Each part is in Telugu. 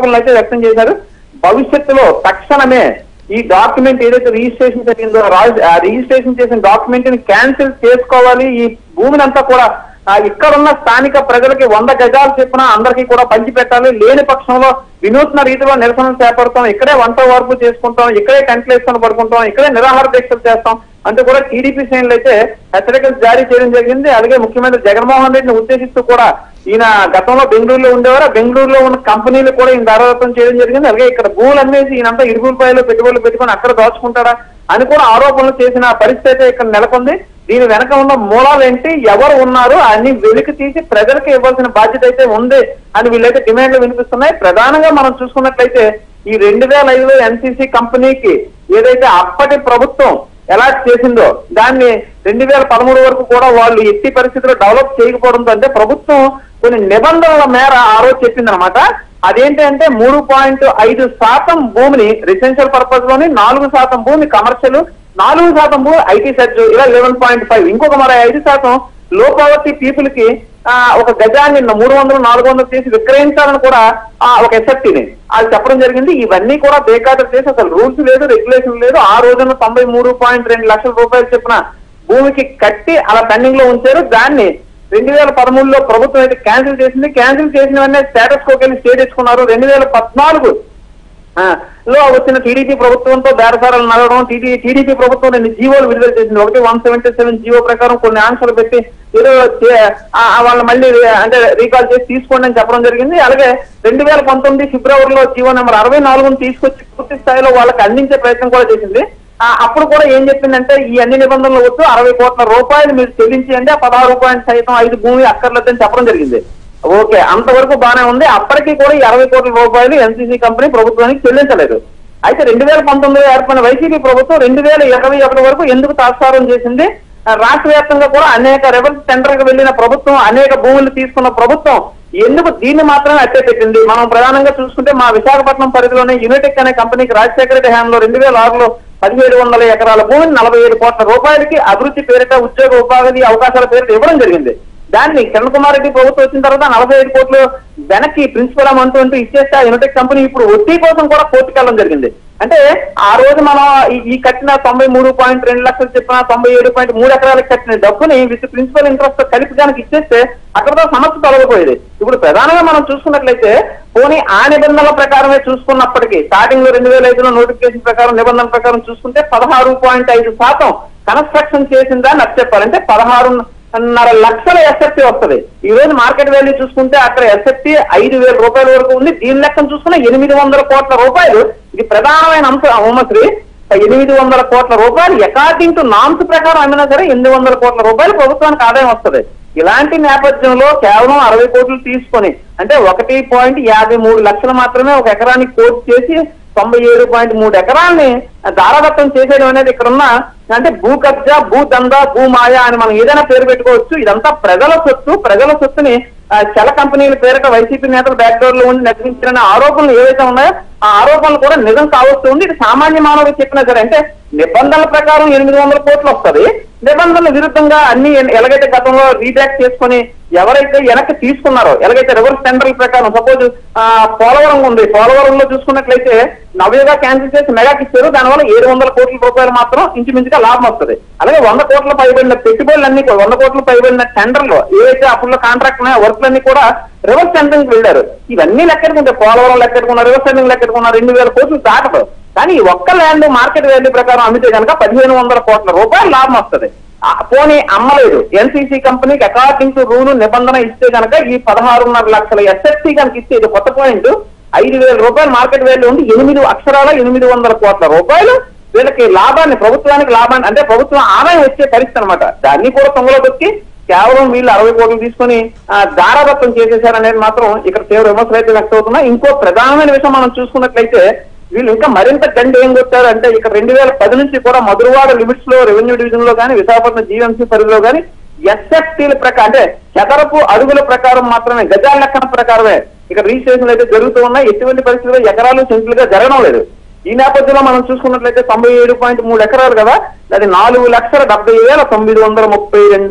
ఆరోపణలు అయితే వ్యక్తం చేశారు భవిష్యత్తులో తక్షణమే ఈ డాక్యుమెంట్ ఏదైతే రిజిస్ట్రేషన్ జరిగిందో రా- ఆ రిజిస్ట్రేషన్ చేసిన డాక్యుమెంట్ ని క్యాన్సిల్ చేసుకోవాలి ఈ భూమిని అంతా కూడా ఆ, ఇక్కడున్న స్థానిక ప్రజలకి వంద గజాలు చెప్పిన అందరికీ కూడా పంచి పెట్టాలి లేని పక్షంలో వినూత్న రీతిలో నిరసనలు చేపడతాం ఇక్కడే వంట వార్పు చేసుకుంటాం ఇక్కడే కంట్లేసుకొని పడుకుంటాం ఇక్కడే నిరాహార దీక్షలు చేస్తాం అంటూ కూడా టీడీపీ శ్రేణులు అయితే హెచ్చరికలు జారీ చేయడం జరిగింది అలాగే ముఖ్యమంత్రి జగన్మోహన్ రెడ్డిని ఉద్దేశిస్తూ కూడా ఈయన గతంలో బెంగళూరులో ఉండేవారు ఆ బెంగళూరులో ఉన్న కంపెనీలు కూడా ఈయన దారాదత్తం చేయడం జరిగింది అలాగే ఇక్కడ భూములు అమ్మేసి ఈయనంతా ఇరుగులపాయలు పెట్టుబడులు పెట్టుకొని అక్కడ దాచుకుంటాడా అని కూడా ఆరోపణలు చేసిన పరిస్థితి అయితే ఇక్కడ నెలకొంది దీని వెనక ఉన్న మూలాలు ఏంటి ఎవరు ఉన్నారు అన్ని వెలికి తీసి ప్రజలకు ఇవ్వాల్సిన బాధ్యత అయితే ఉంది అని వీళ్ళైతే డిమాండ్లు వినిపిస్తున్నాయి ప్రధానంగా మనం చూసుకున్నట్లయితే ఈ రెండు వేల ఐదులో ఎన్సీసీ కంపెనీకి ఏదైతే అప్పటి ప్రభుత్వం అలాట్ చేసిందో దాన్ని రెండు వేల పదమూడు వరకు కూడా వాళ్ళు ఎట్టి పరిస్థితుల్లో డెవలప్ చేయకపోవడంతో అంటే ప్రభుత్వం కొన్ని నిబంధనల మేర ఆ రోజు చెప్పిందనమాట అదేంటి అంటే మూడు పాయింట్ ఐదు శాతం భూమిని రెసిడెన్షియల్ పర్పస్ లోని నాలుగు శాతం భూమి కమర్షియల్ నాలుగు శాతం భూమి ఐటీ సెర్చ్ ఇలా లెవెన్ పాయింట్ ఫైవ్ ఇంకొక మరి ఐదు శాతం లో పవర్టీ పీపుల్ కి ఆ, ఒక గజాన్ని మూడు వందలు నాలుగు వందలు చేసి విక్రయించాలని కూడా ఆ, ఒక ఎస్ఎఫ్టీని అది చెప్పడం జరిగింది ఇవన్నీ కూడా బేఖాతరు చేసి అసలు రూల్స్ లేదు రెగ్యులేషన్ లేదు ఆ రోజున తొంభై మూడు పాయింట్ రెండు లక్షల రూపాయలు చెప్పిన భూమికి కట్టి అలా పెండింగ్ లో ఉంచారు దాన్ని రెండు వేల పదమూడులో ప్రభుత్వం అయితే క్యాన్సిల్ చేసింది క్యాన్సిల్ చేసిన వెంటనే స్టేటస్ కోకెళ్ళి స్టే తెచ్చుకున్నారు రెండు వేల పద్నాలుగు ఆ, లో వచ్చిన టీడీపీ ప్రభుత్వంతో బేరసారాలు నడవడం టీడీ టీడీపీ ప్రభుత్వం రెండు జీవోలు విడుదల చేసింది ఒకటి వన్ సెవెంటీ సెవెన్ జీవో ప్రకారం కొన్ని ఆంక్షలు పెట్టి ఏదో చే- ఆ, ఆ వాళ్ళని మళ్ళీ అంటే రీకాల్ చేసి తీసుకోండి అని చెప్పడం జరిగింది అలాగే రెండు వేల పంతొమ్మిది ఫిబ్రవరిలో జీవో నెంబర్ అరవై నాలుగును తీసుకొచ్చి పూర్తి స్థాయిలో వాళ్ళకి అందించే ప్రయత్నం కూడా చేసింది ఆ, అప్పుడు కూడా ఏం చెప్పిందంటే ఈ అన్ని నిబంధనలు వద్దు అరవై కోట్ల రూపాయలు మీరు చెల్లించేయండి ఆ పదహారు పాయింట్ సైతం ఐదు భూమి అక్కర్లేదని చెప్పడం జరిగింది ఓకే అంతవరకు బానే ఉంది అప్పటికి కూడా ఈ అరవై కోట్ల రూపాయలు ఎన్సీసీ కంపెనీ ప్రభుత్వానికి చెల్లించలేదు అయితే రెండు వేల పంతొమ్మిదిలో ఏర్పడిన వైసీపీ ప్రభుత్వం రెండు వేల ఇరవై ఒకటి వరకు ఎందుకు తాత్సారం చేసింది ఆ, రాష్ట్ర వ్యాప్తంగా కూడా అనేక రివర్స్ టెండర్ కు వెళ్లిన ప్రభుత్వం అనేక భూములు తీసుకున్న ప్రభుత్వం ఎందుకు దీన్ని మాత్రమే అట్టే పెట్టింది మనం ప్రధానంగా చూసుకుంటే మా విశాఖపట్నం పరిధిలోనే యునిటెక్ అనే కంపెనీకి రాజశేఖర రెడ్డి హయాంలో రెండు వేల ఆరులో పదిహేడు వందల ఎకరాల భూమిని నలభై ఏడు కోట్ల రూపాయలకి అభివృద్ధి పేరిట ఉద్యోగ ఉపాధి అవకాశాల పేరిట ఇవ్వడం జరిగింది దాన్ని కిరణ్ కుమార్ రెడ్డి ప్రభుత్వం వచ్చిన తర్వాత నలభై ఐదు కోట్లు వెనక్కి ప్రిన్సిపల్ అమౌంట్ అంటూ ఇచ్చేస్తే ఆ యునిటెక్ కంపెనీ ఇప్పుడు వడ్డీ కోసం కూడా కోర్టుకు వెళ్ళడం జరిగింది అంటే ఆ రోజు మనం ఈ- ఈ కట్టిన తొంభై మూడు పాయింట్ రెండు లక్షలు చెప్పిన తొంభై ఏడు పాయింట్ మూడు ఎకరాలకు కట్టిన డబ్బుని విత్ ప్రిన్సిపల్ ఇంట్రెస్ట్ కలిపి కనుక ఇచ్చేస్తే అక్కడతో సమస్య తొలగిపోయేది ఇప్పుడు ప్రధానంగా మనం చూసుకున్నట్లయితే పోనీ ఆ నిబంధనల ప్రకారమే చూసుకున్నప్పటికీ స్టార్టింగ్ లో రెండు వేల ఐదులో నోటిఫికేషన్ ప్రకారం నిబంధనల ప్రకారం చూసుకుంటే పదహారు పాయింట్ ఐదు శాతం కన్స్ట్రక్షన్ చేసిందా అని చెప్పాలి అంటే పదహారు న్నర లక్షల ఎస్ఎఫ్టీ వస్తది ఈ రోజు మార్కెట్ వాల్యూ చూసుకుంటే అక్కడ ఎస్ఎఫ్టీ ఐదు వేల రూపాయల వరకు ఉంది దీని లెక్కను చూసుకున్న ఎనిమిది వందల కోట్ల రూపాయలు ఇది ప్రధానమైన అంశం హోమశ్రీ ఎనిమిది వందల కోట్ల రూపాయలు అకార్డింగ్ టు నామ్స్ ప్రకారం అమ్మినా సరే ఎనిమిది వందల కోట్ల రూపాయలు ప్రభుత్వానికి ఆదాయం వస్తది ఇలాంటి నేపథ్యంలో కేవలం అరవై కోట్లు తీసుకొని అంటే ఒకటి పాయింట్ యాభై మూడు లక్షలు మాత్రమే ఒక ఎకరానికి కోర్టు చేసి తొంభై ఏడు పాయింట్ మూడు ఎకరాల్ని దారాదత్తం చేసేయడం అనేది ఇక్కడ ఉన్న అంటే భూ కబ్జా భూ దందా భూ మాయ అని మనం ఏదైనా పేరు పెట్టుకోవచ్చు ఇదంతా ప్రజల సొత్తు ప్రజల సొత్తుని ఆ, చల కంపెనీల పేరిట వైసీపీ నేతలు బ్యాక్డోర్ లో ఉండి నిర్మించిన ఆరోపణలు ఏవైతే ఉన్నాయో ఆ ఆరోపణలు కూడా నిజం కావస్తూ ఉంది ఇది సామాన్య మానవుడు చెప్పినా సరే అంటే నిబంధనల ప్రకారం ఎనిమిది వందల కోట్లు వస్తది నిబంధనల విరుద్ధంగా అన్ని ఎ- ఎలాగైతే గతంలో రీబ్యాక్ చేసుకొని ఎవరైతే వెనక్కి తీసుకున్నారో ఎలాగైతే రివర్స్ టెండర్ల ప్రకారం సపోజ్ పోలవరం ఉంది పోలవరంలో చూసుకున్నట్లయితే నవ్యగా క్యాన్సిల్ చేసి మెగాకి ఇచ్చారు దానివల్ల ఏడు వందల కోట్ల రూపాయలు మాత్రం ఇంచుమించుగా లాభం వస్తుంది అలాగే వంద కోట్ల పైబడిన పెట్టుబడులన్నీ కూడా వంద కోట్ల పైబడిన టెండర్లు ఏవైతే అప్పుల్లో కాంట్రాక్ట్ ఉన్నాయో వర్క్లన్నీ కూడా రివర్స్ టెండరింగ్ వెళ్ళారు ఇవన్నీ లెక్కెట్టుకుంటే పోలవరం లెక్కెట్టుకున్నారు రివర్స్ టెండరింగ్ లెక్కెట్టుకున్నారు రెండు వేల కోట్లు దాటదు కానీ ఈ ఒక్క ల్యాండ్ మార్కెట్ వాల్యూ ప్రకారం అమ్మితే కనుక పదిహేను వందల కోట్ల రూపాయలు లాభం వస్తుంది ఆ, పోనీ అమ్మలేదు ఎన్సీసీ కంపెనీకి అకార్డింగ్ టు రూల్ నిబంధన ఇస్తే కనుక ఈ పదహారున్నర లక్షల ఎస్ఎఫ్టీ కనుక ఇస్తే ఇది కొత్త పాయింట్ ఐదు వేల రూపాయలు మార్కెట్ వాల్యూ ఉంది ఎనిమిది అక్షరాల ఎనిమిది వందల కోట్ల రూపాయలు వీళ్ళకి లాభాన్ని ప్రభుత్వానికి లాభాన్ని అంటే ప్రభుత్వం ఆదాయం వచ్చే పరిస్థితి అనమాట దాన్ని కూడా తొంగలో పెట్టి కేవలం వీళ్ళు అరవై కోట్లు తీసుకొని ఆ, దారాదత్తం చేసేశారనేది మాత్రం ఇక్కడ తీవ్ర విమర్శలు అయితే వ్యక్తం అవుతున్నాయి ఇంకో ప్రధానమైన విషయం మనం చూసుకున్నట్లయితే వీళ్ళు ఇంకా మరింత గండి ఏం కొట్టారు అంటే ఇక్కడ రెండు వేల పది నుంచి కూడా మధురవాడ లిమిట్స్ లో రెవెన్యూ డివిజన్ లో కానీ విశాఖపట్నం జీవీఎంసీ పరిధిలో కానీ ఎస్ఎఫ్టీల ప్రకారం అంటే చదరపు అడుగుల ప్రకారం మాత్రమే గజాల లెక్కన ప్రకారమే ఇక్కడ రిజిస్ట్రేషన్లు అయితే జరుగుతూ ఉన్నాయి ఎటువంటి పరిస్థితుల్లో ఎకరాలు సెంట్లుగా జరగడం లేదు ఈ నేపథ్యంలో మనం చూసుకున్నట్లయితే తొంభై ఏడు పాయింట్ మూడు ఎకరాలు కదా అది నాలుగు లక్షల డెబ్బై వేల తొమ్మిది వందల ముప్పై రెండు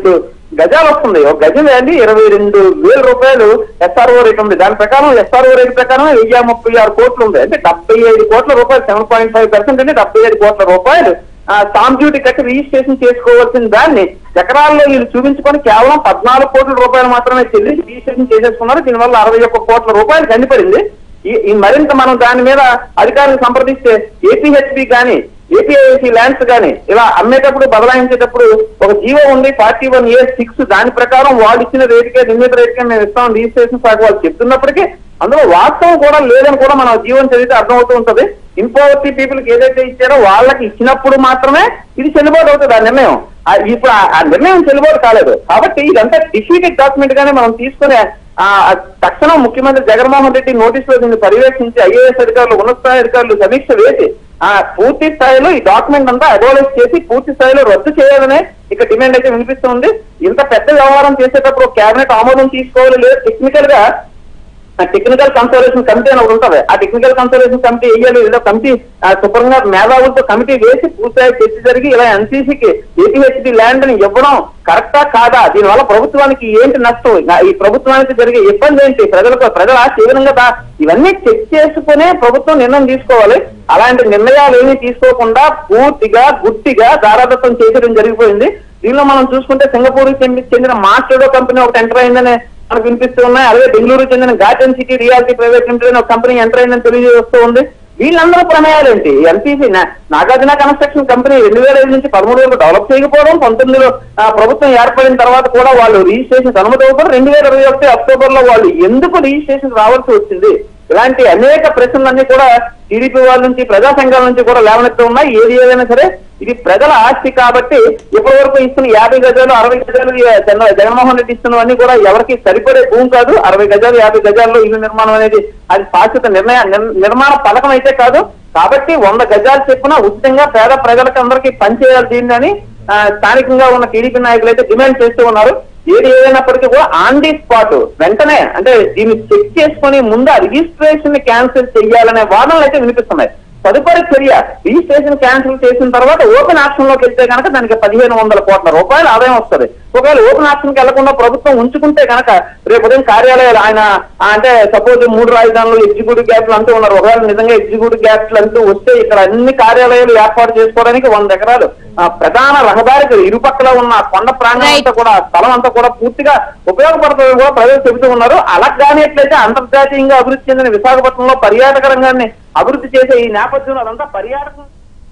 గజాలు వస్తుంది ఒక గజం అండి ఇరవై రెండు వేల రూపాయలు ఎస్ఆర్ఓ రేట్ ఉంది దాని ప్రకారం ఎస్ఆర్ఓ రేట్ ప్రకారం వెయ్యి ముప్పై ఆరు కోట్లు ఉంది అంటే డెబ్బై ఐదు కోట్ల రూపాయలు సెవెన్ పాయింట్ ఫైవ్ పర్సెంట్ అంటే డెబ్బై ఐదు కోట్ల రూపాయలు స్టాంప్ డ్యూటీ కట్టి రిజిస్ట్రేషన్ చేసుకోవాల్సిన దాన్ని ఎకరాల్లో వీళ్ళు చూపించుకొని కేవలం పద్నాలుగు కోట్ల రూపాయలు మాత్రమే చెల్లించి రిజిస్ట్రేషన్ చేసేసుకున్నారు దీనివల్ల అరవై ఒక్క కోట్ల రూపాయలు కండిపడింది ఈ ఈ మరింత మనం దాని మీద అధికారులు సంప్రదిస్తే ఏపీహెచ్పి కానీ ఏపీఐసి ల్యాండ్స్ కానీ ఇలా అమ్మేటప్పుడు బదలాయించేటప్పుడు ఒక జీవో ఉంది ఫార్టీ వన్ ఇయర్స్ సిక్స్ దాని ప్రకారం వాళ్ళు ఇచ్చిన రేటుకే నిర్ణీత రేటుకే మేము ఇస్తాం రిజిస్ట్రేషన్ శాఖ వాళ్ళు చెప్తున్నప్పటికీ అందులో వాస్తవం కూడా లేదని కూడా మనం జీవనం చదివితే అర్థమవుతూ ఉంటది ఇంపోవర్టీ పీపుల్ కి ఏదైతే ఇచ్చారో వాళ్ళకి ఇచ్చినప్పుడు మాత్రమే ఇది చెల్లుబాటు అవుతుంది ఆ నిర్ణయం ఆ ఇప్పుడు ఆ- ఆ నిర్ణయం చెల్లుబాటు కాలేదు కాబట్టి ఇదంతా డిఫీటెడ్ డాక్యుమెంట్ గానే మనం తీసుకునే ఆ ఆ తక్షణం ముఖ్యమంత్రి జగన్మోహన్ రెడ్డి నోటీస్ లో దీన్ని పర్యవేక్షించి ఐఏఎస్ అధికారులు ఉన్నత స్థాయి అధికారులు సమీక్ష వేసి ఆ పూర్తి స్థాయిలో ఈ డాక్యుమెంట్ అంతా అడోలైజ్ చేసి పూర్తి స్థాయిలో రద్దు చేయాలనే ఇక డిమాండ్ అయితే వినిపిస్తుంది ఇంత పెద్ద వ్యవహారం చేసేటప్పుడు కేబినెట్ ఆమోదం తీసుకోవాలి లేదు టెక్నికల్ గా టెక్నికల్ కన్సర్వేషన్ కమిటీ అని ఒకటి ఉంటుంది ఆ టెక్నికల్ కన్సర్వేషన్ కమిటీ వేయాలి ఏదో కమిటీ శుభ్రంగా మేధావులతో కమిటీ వేసి పూర్తిగా చర్చ జరిగి ఇలా ఎన్సీసీకి ఏపీహెచ్డి ల్యాండ్ ని ఇవ్వడం కరెక్టా కాదా దీనివల్ల ప్రభుత్వానికి ఏంటి నష్టం ఇంకా ఈ ప్రభుత్వానికి జరిగే ఇబ్బంది ఏంటి ప్రజలకు ప్రజల ఆశ ఏ విధంగా దా- ఇవన్నీ చెక్ చేసుకునే ప్రభుత్వం నిర్ణయం తీసుకోవాలి అలాంటి నిర్ణయాలు ఏమీ తీసుకోకుండా పూర్తిగా గుట్టిగా దారాదత్తం చేసేయడం జరిగిపోయింది దీనిలో మనం చూసుకుంటే సింగపూర్ చెందిన మాస్టర్డో కంపెనీ ఒకటి ఎంటర్ అయిందని మనకు వినిపిస్తూ ఉన్నాయి అలాగే బెంగళూరు చెందిన garden city reality private limited అనే ఒక కంపెనీ ఎంటర్ అయిందని తెలియజేస్తూ ఉంది వీళ్ళందరూ ప్రమేయాలు ఏంటి ఎంపీసీ నాగార్జున కన్స్ట్రక్షన్ కంపెనీ రెండు వేల ఐదు నుంచి పదమూడు వరకు డెవలప్ చేయకపోవడం పంతొమ్మిదిలో ఆ, ప్రభుత్వం ఏర్పడిన తర్వాత కూడా వాళ్ళు రిజిస్ట్రేషన్ అనుమతి అవ్వడం రెండు వేల ఇరవై ఒకటి అక్టోబర్ లో వాళ్ళు ఎందుకు రిజిస్ట్రేషన్ రావాల్సి వచ్చింది ఇలాంటి అనేక ప్రశ్నలన్నీ కూడా టీడీపీ వాళ్ళ నుంచి ప్రజా సంఘాల నుంచి కూడా లేవనెత్తు ఉన్నాయి ఏది ఏదైనా సరే ఇది ప్రజల ఆస్తి కాబట్టి ఇప్పటి వరకు ఇస్తున్న యాభై గజాలు అరవై గజాలు ఈ జగన్- జగన్మోహన్ రెడ్డి ఇస్తున్నవన్నీ కూడా ఎవరికి సరిపడే భూమి కాదు అరవై గజాలు యాభై గజాల్లో ఇల్లు నిర్మాణం అనేది అది శాశ్వత నిర్ణయ నిర్- నిర్మాణ పథకం అయితే కాదు కాబట్టి వంద గజాలు చెప్పిన ఉచితంగా పేద ప్రజలకు అందరికీ పనిచేయాలి దీన్ని అని ఆ, స్థానికంగా ఉన్న టీడీపీ నాయకులు అయితే డిమాండ్ చేస్తూ ఉన్నారు ఏది ఏదైనప్పటికీ కూడా ఆన్ ది స్పాట్ వెంటనే అంటే దీన్ని చెక్ చేసుకుని ముందు ఆ రిజిస్ట్రేషన్ క్యాన్సిల్ చేయాలనే వాదనలు అయితే వినిపిస్తున్నాయి తదుపరి చర్య రిజిస్ట్రేషన్ క్యాన్సిల్ చేసిన తర్వాత ఓపెన్ ఆప్షన్ లోకి వెళ్తే కనుక దానికి పదిహేను వందల కోట్ల రూపాయలు ఆదాయం వస్తుంది ఒకవేళ ఓపెన్ ఆప్షన్ కి వెళ్లకుండా ప్రభుత్వం ఉంచుకుంటే కనుక రేపు ఉదయం కార్యాలయాలు ఆయన ఆ, అంటే సపోజ్ మూడు రాజధానులు ఎగ్జిక్యూటివ్ క్యాపిటల్ అంటూ ఉన్నారు ఒకవేళ నిజంగా ఎగ్జిక్యూటివ్ క్యాపిటల్ అంటూ వస్తే ఇక్కడ అన్ని కార్యాలయాలు ఏర్పాటు చేసుకోవడానికి వంద ఎకరాలు ఆ, ప్రధాన రహదారికి ఇరుపక్కల ఉన్న ఆ కొండ ప్రాంతం Right. అంతా కూడా ఆ స్థలం అంతా కూడా పూర్తిగా ఉపయోగపడుతుందని కూడా ప్రజలు చెబుతూ ఉన్నారు అలా కానిట్లయితే అంతర్జాతీయంగా అభివృద్ధి చెందిన విశాఖపట్నంలో పర్యాటక రంగాన్ని అభివృద్ధి చేసే ఈ నేపథ్యంలో అదంతా పర్యాటకం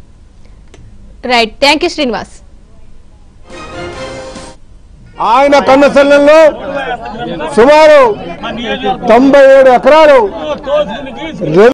రైట్ థ్యాంక్ యూ శ్రీనివాస్ ఆయన కన్నసల్లంలో సుమారు తొంభై ఏడు ఎకరాలు